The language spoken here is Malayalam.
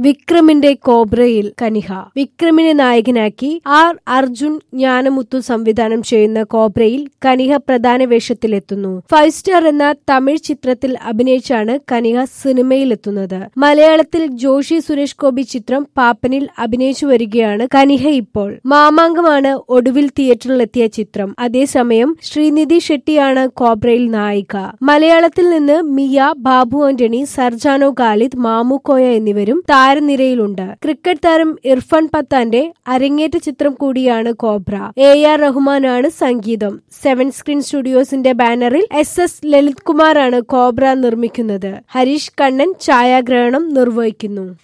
വിക്രമിന്റെ കോബ്രയിൽ കനിഹ വിക്രമിനെ നായകനാക്കി ആർ അർജുൻ ജ്ഞാനമുത്തു സംവിധാനം ചെയ്യുന്ന കോബ്രയിൽ കനിഹ പ്രധാന വേഷത്തിലെത്തുന്നു ഫൈവ് സ്റ്റാർ എന്ന തമിഴ് ചിത്രത്തിൽ അഭിനയിച്ചാണ് കനിഹ സിനിമയിലെത്തുന്നത് മലയാളത്തിൽ ജോഷി സുരേഷ് ഗോപി ചിത്രം പാപ്പനിൽ അഭിനയിച്ചു വരികയാണ് കനിഹ ഇപ്പോൾ മാമാങ്കമാണ് ഒടുവിൽ തിയേറ്ററിലെത്തിയ ചിത്രം അതേസമയം ശ്രീനിധി ഷെട്ടിയാണ് കോബ്രയിൽ നായിക മലയാളത്തിൽ നിന്ന് മിയ ബാബു ആന്റണി സർജാനോ ഖാലിദ് മാമുക്കോയ എന്നിവരും താരനിരയിലുണ്ട് ക്രിക്കറ്റ് താരം ഇർഫാൻ പത്താന്റെ അരങ്ങേറ്റ ചിത്രം കൂടിയാണ് കോബ്ര എ ആർ റഹ്മാനാണ് സംഗീതം സെവൻ സ്ക്രീൻ സ്റ്റുഡിയോസിന്റെ ബാനറിൽ എസ് എസ് ലളിത് കുമാറാണ് കോബ്ര നിർമ്മിക്കുന്നത് ഹരീഷ് കണ്ണൻ ഛായാഗ്രഹണം നിർവഹിക്കുന്നു